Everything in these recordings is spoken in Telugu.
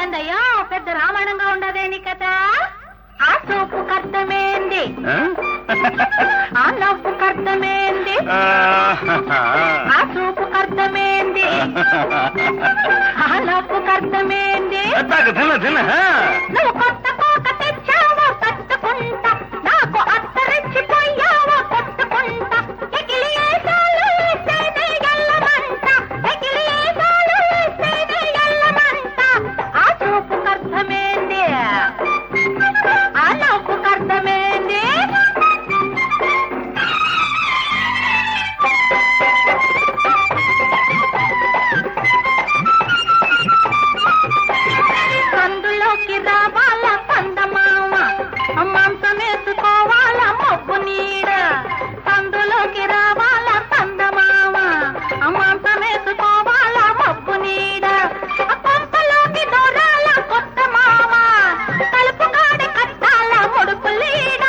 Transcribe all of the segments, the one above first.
ఏందయ్యో పెద్ద రామాయణంగా ఉండదేని కదా ఆ సూపు కర్తమేంది ఆ? ఆ నవ్వు కర్తమేంది ఆ సూపు కర్తమేంది ఆ నవ్వు కర్తమేంది తాగు తిన తిన నువ్వు కొత్త కోక తెచ్చావో తట్టుకుంటా నాకు అత్తరెచ్చిపోయావో కొట్టుకుంటా ఎగిలి ఏసాలు వేస్తేనే ఎల్లమంట ఎగిలి ఏసాలు వేస్తేనే ఎల్లమంట ఆ చూపుకు అర్థమేంది ఆ నవ్వుకు అర్థమేంది సందులోకి రావాల పందమామ మాంసం వేసుకోవాల మబ్బు నీడ సందులోకి రావాల పందమామ మాంసం వేసుకోవాల మబ్బు నీడ పంపలోకి దూరాల కొత్త మామ తలుపు కాడ కట్టాల ముడుపు లీడ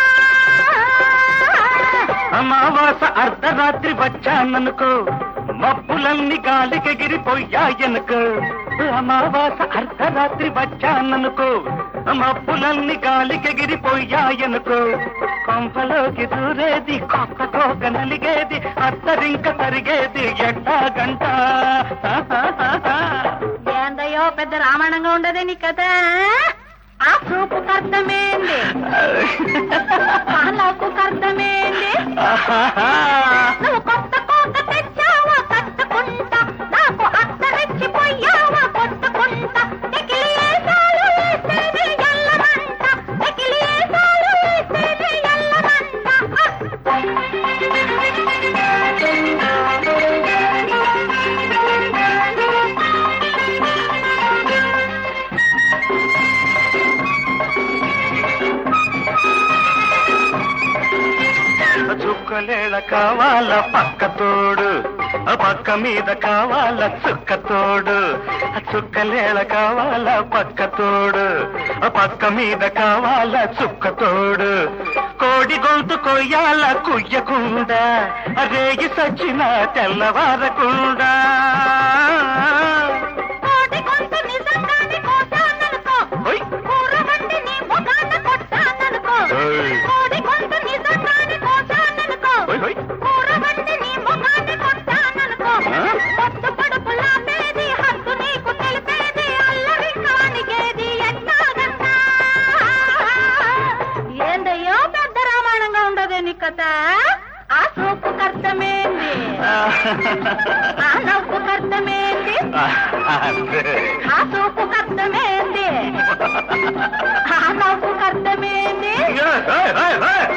అమావాస అర్ధరాత్రి వచ్చాననుకో మబ్బులన్నీ గాలికెగిరిపోయాయనుకో అమావాస అర్ధరాత్రి వచ్చాననుకో మబ్బులన్నీ గాలికెగిరిపోయాయనుకో కొంపలోకి దూరేది కొత్త కోక నలిగేది అత్తరింక తరిగేది ఎట్టా గంట ఏందయ్యో పెద్ద రామాయణంగా ఉండదే నీ కథ ఆ చూపు అర్థమేంది ఆ నవ్వుకు అర్థమేంది నువ్వు కొత్త కోట తెచ్చావా కట్టుకుంటా నాకు అత్తరెచ్చిపోయావా కొట్టుకుంటా ఎకిలి ఏసాలు వేస్తేనే ఎల్లమంట ఎకిలి ఏసాలు వేస్తేనే ఎల్లమంట చుక్కలేళ కావాల పక్క తోడు ఆ పక్క మీద కావాల చుక్క తోడు ఆ చుక్కలేళ కావాల పక్క తోడు ఆ పక్క మీద కావాల చుక్క తోడు కోడి గొంతు కొయ్యాల కుయ్యకుండా రేగి సచ్చిన తెల్లవారకుండా కోటి కొంత నిజంగానే కోసాననుకో ఓయ్. కూర వండి నీ ముఖాన కొట్టాననుకో ఓయ్. కోడి కొంత నిజంగానే కోసాననుకో ఓయ్, ఓయ్. కూర వండి నీ ముఖాన కొట్టాననుకో ఆ? పొత్తు పడుపులాపేది హద్దు నీకు తెలిపేది అల్లరి కానికేది ఎట్టాగన్నా ఏందయ్యో పెద్ద రామాయణంగా ఉండదే నీ కథ ఆ సూపు కర్తమేంది ఆ నవ్వు కర్తమేంది అంతే ఆ చూపు కర్తమేంది ఆ నవ్వు కర్తమేంది ఏయ్, ఏయ్, ఏయ్, ఏయ్.